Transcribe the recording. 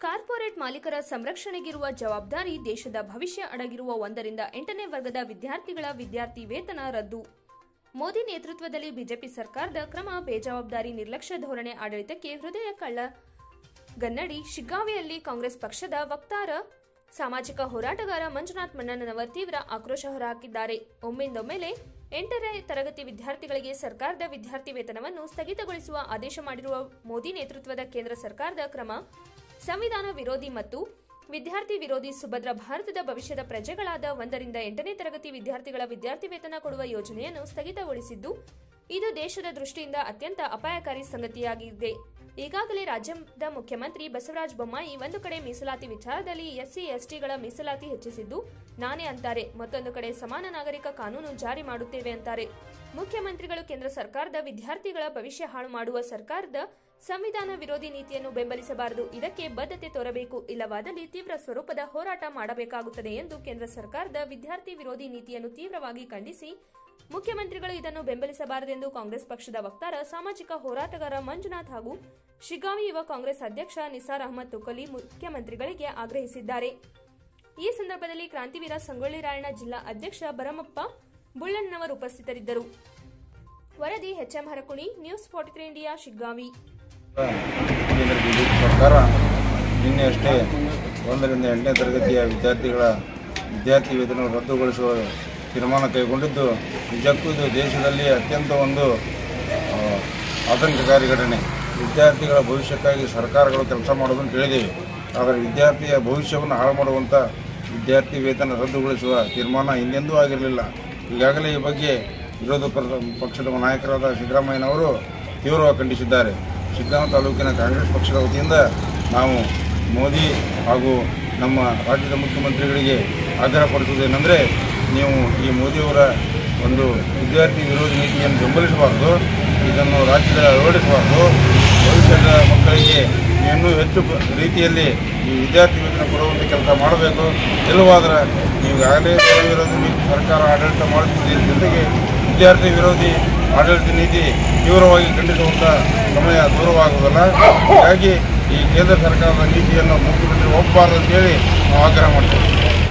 corporate ಮಾಲೀಕರ ಸಂರಕ್ಷಣೆಗಿರುವ ಜವಾಬ್ದಾರಿ ದೇಶದ ಭವಿಷ್ಯ ಅಡಗಿರುವ ಒಂದರಿಂದ ಎಂಟನೇ ವರ್ಗದ ವಿದ್ಯಾರ್ಥಿಗಳ ವಿದ್ಯಾರ್ಥಿ ವೇತನ ರದ್ದು ಮೋದಿ ನೇತೃತ್ವದಲ್ಲಿ ಬಿಜೆಪಿ ಸರ್ಕಾರದ ಕ್ರಮ ಬೇಜವಾಬ್ದಾರಿ ನಿರ್ಲಕ್ಷ್ಯ ಧೋರಣೆ ಆಡಳಿತಕ್ಕೆ ಹೃದಯ ಕಳ್ಳ ಗನ್ನಡಿ ಶಿಗ್ಗಾವಿಯಲ್ಲಿ ಕಾಂಗ್ರೆಸ್ ಪಕ್ಷದ ವಕ್ತಾರ ಸಾಮಾಜಿಕ ಹೋರಾಟಗಾರ ಮಂಜುನಾಥ್ ಮಣ್ಣನವರ್ ತೀವ್ರ ಆಕ್ರೋಶ ಹೊರಹಾಕಿದ್ದಾರೆ ಒಮ್ಮಿಂದೊಮ್ಮೆಲೆ ಎಂಟನೇ ತರಗತಿ ವಿದ್ಯಾರ್ಥಿಗಳಿಗೆ ಸರ್ಕಾರದ ವಿದ್ಯಾರ್ಥಿ ವೇತನವನ್ನು ಸ್ಥಗಿತಗೊಳಿಸುವ ಆದೇಶ ಮಾಡಿರುವ ಮೋದಿ ನೇತೃತ್ವದ ಕೇಂದ್ರ ಸರ್ಕಾರದ ಕ್ರಮ ಸಂವಿಧಾನ ವಿರೋಧಿ ಮತ್ತು ವಿದ್ಯಾರ್ಥಿ ವಿರೋಧಿ ಸುಭದ್ರ ಭಾರತದ ಭವಿಷ್ಯದ ಪ್ರಜೆಗಳಾದ ಒಂದರಿಂದ ಎಂಟನೇ ತರಗತಿ ವಿದ್ಯಾರ್ಥಿಗಳ ವಿದ್ಯಾರ್ಥಿ ವೇತನ ಕೊಡುವ ಯೋಜನೆಯನ್ನು ಸ್ಥಗಿತಗೊಳಿಸಿದ್ದು ಇದು ದೇಶದ ದೃಷ್ಟಿಯಿಂದ ಅತ್ಯಂತ ಅಪಾಯಕಾರಿ ಸಂಗತಿಯಾಗಿದೆ ಈಗಾಗಲೇ ರಾಜ್ಯದ ಮುಖ್ಯಮಂತ್ರಿ ಬಸವರಾಜ ಬೊಮ್ಮಾಯಿ ಒಂದು ಕಡೆ ಮೀಸಲಾತಿ ವಿಚಾರದಲ್ಲಿ ಎಸ್ಸಿ ಎಸ್ಟಿಗಳ ಮೀಸಲಾತಿ ಹೆಚ್ಚಿಸಿದ್ದು ನಾನೇ ಅಂತಾರೆ ಮತ್ತೊಂದು ಕಡೆ ಸಮಾನ ನಾಗರಿಕ ಕಾನೂನು ಜಾರಿ ಮಾಡುತ್ತೇವೆ ಅಂತಾರೆ ಮುಖ್ಯಮಂತ್ರಿಗಳು ಕೇಂದ್ರ ಸರ್ಕಾರದ ವಿದ್ಯಾರ್ಥಿಗಳ ಭವಿಷ್ಯ ಹಾಳು ಮಾಡುವ ಸರ್ಕಾರದ ಸಂವಿಧಾನ ವಿರೋಧಿ ನೀತಿಯನ್ನು ಬೆಂಬಲಿಸಬಾರದು ಇದಕ್ಕೆ ಬದ್ಧತೆ ತೋರಬೇಕು ಇಲ್ಲವಾದಲ್ಲಿ ತೀವ್ರ ಸ್ವರೂಪದ ಹೋರಾಟ ಮಾಡಬೇಕಾಗುತ್ತದೆ ಎಂದು ಕೇಂದ್ರ ಸರ್ಕಾರದ ವಿದ್ಯಾರ್ಥಿ ವಿರೋಧಿ ನೀತಿಯನ್ನು ತೀವ್ರವಾಗಿ ಖಂಡಿಸಿ ಮುಖ್ಯಮಂತ್ರಿಗಳು ಇದನ್ನು ಬೆಂಬಲಿಸಬಾರದೆಂದು ಕಾಂಗ್ರೆಸ್ ಪಕ್ಷದ ವಕ್ತಾರ ಸಾಮಾಜಿಕ ಹೋರಾಟಗಾರ ಮಂಜುನಾಥ್ ಹಾಗೂ ಶಿಗಾವಿ ಯುವ ಕಾಂಗ್ರೆಸ್ ಅಧ್ಯಕ್ಷ ನಿಸಾರ್ ಅಹಮದ್ ತುಕಲಿ ಮುಖ್ಯಮಂತ್ರಿಗಳಿಗೆ ಆಗ್ರಹಿಸಿದ್ದಾರೆ ಈ ಸಂದರ್ಭದಲ್ಲಿ ಕ್ರಾಂತಿವೀರ ಸಂಗೊಳ್ಳಿ ರಾಯಣ್ಣ ಜಿಲ್ಲಾ ಅಧ್ಯಕ್ಷ ಭರಮಪ್ಪ ಬುಳ್ಳಣ್ಣನವರು ಉಪಸ್ಥಿತರಿದ್ದರು ವರದಿ HM Harakuni news forty three India Shiggavi ಕೇಂದ್ರ ಬಿಜೆಪಿ ಸರ್ಕಾರ ನಿನ್ನೆ ಅಷ್ಟೇ ಒಂದರಿಂದ ಎಂಟನೇ ತರಗತಿಯ ವಿದ್ಯಾರ್ಥಿಗಳ ವಿದ್ಯಾರ್ಥಿ ವೇತನ ರದ್ದುಗೊಳಿಸುವ ತೀರ್ಮಾನ ಕೈಗೊಂಡಿದ್ದು ನಿಜಕ್ಕೂ ಇದು ದೇಶದಲ್ಲಿ ಅತ್ಯಂತ ಒಂದು ಆ, ಆತಂಕಕಾರಿ ಘಟನೆ ವಿದ್ಯಾರ್ಥಿಗಳ ಭವಿಷ್ಯಕ್ಕಾಗಿ ಸರ್ಕಾರಗಳು ಕೆಲಸ ಮಾಡೋದನ್ನು ತಿಳಿದೇವೆ ಆದರೆ ವಿದ್ಯಾರ್ಥಿಯ ಭವಿಷ್ಯವನ್ನು ಹಾಳು ಮಾಡುವಂಥ ವಿದ್ಯಾರ್ಥಿ ವೇತನ ರದ್ದುಗೊಳಿಸುವ ತೀರ್ಮಾನ ಹಿಂದೆಂದೂ ಆಗಿರಲಿಲ್ಲ ಈಗಾಗಲೇ ಈ ಬಗ್ಗೆ ವಿರೋಧ ಪರ- ಪಕ್ಷದ ನಾಯಕರಾದ ಸಿದ್ದರಾಮಯ್ಯನವರು ತೀವ್ರವಾಗಿ ಖಂಡಿಸಿದ್ದಾರೆ ಶಿಗ್ಗಾಂವ ತಾಲೂಕಿನ ಕಾಂಗ್ರೆಸ್ ಪಕ್ಷದ ವತಿಯಿಂದ ನಾವು ಮೋದಿ ಹಾಗೂ ನಮ್ಮ ರಾಜ್ಯದ ಮುಖ್ಯಮಂತ್ರಿಗಳಿಗೆ ಆಗ್ರಹಪಡಿಸುವುದೇನೆಂದರೆ ನೀವು ಈ ಮೋದಿಯವರ ಒಂದು ವಿದ್ಯಾರ್ಥಿ ವಿರೋಧಿ ನೀತಿಯನ್ನು ಬೆಂಬಲಿಸಬಾರ್ದು ಇದನ್ನು ರಾಜ್ಯದಲ್ಲಿ ಅಳವಡಿಸಬಾರ್ದು ಭವಿಷ್ಯದ ಮಕ್ಕಳಿಗೆ ಇನ್ನೂ ಹೆಚ್ಚು ಬ- ರೀತಿಯಲ್ಲಿ ಈ ವಿದ್ಯಾರ್ಥಿ ವೇತನ ಕೊಡುವಂಥ ಕೆಲಸ ಮಾಡಬೇಕು ಇಲ್ಲವಾದರೆ ಈಗಾಗಲೇ ಬಡ ವಿರೋಧಿ ನೀತಿ ಸರ್ಕಾರ ಆಡಳಿತ ಮಾಡುತ್ತಿದೆ ಜೊತೆಗೆ ವಿದ್ಯಾರ್ಥಿ ವಿರೋಧಿ ಆಡಳಿತ ನೀತಿ ತೀವ್ರವಾಗಿ ಖಂಡಿಸುವಂಥ ಸಮಯ ದೂರವಾಗುವುದಿಲ್ಲ ಹೀಗಾಗಿ ಈ ಕೇಂದ್ರ ಸರ್ಕಾರದ ನೀತಿಯನ್ನು ಮುಖ್ಯಮಂತ್ರಿ ಒಪ್ಪಬಾರದು ಅಂತೇಳಿ ನಾವು ಆಗ್ರಹ ಮಾಡ್ತೇವೆ